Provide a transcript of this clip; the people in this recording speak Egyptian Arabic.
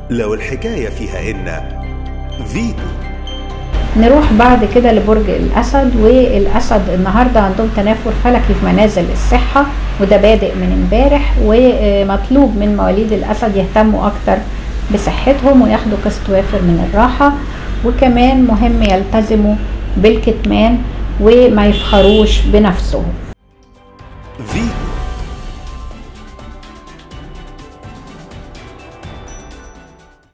لو الحكاية فيها إن فيتو نروح بعد كده لبرج الأسد والأسد النهاردة عندهم تنافر فلكي في منازل الصحة وده بادئ من امبارح ومطلوب من مواليد الأسد يهتموا أكتر بصحتهم وياخدوا قسط وافر من الراحة وكمان مهم يلتزموا بالكتمان وما يفخروش بنفسهم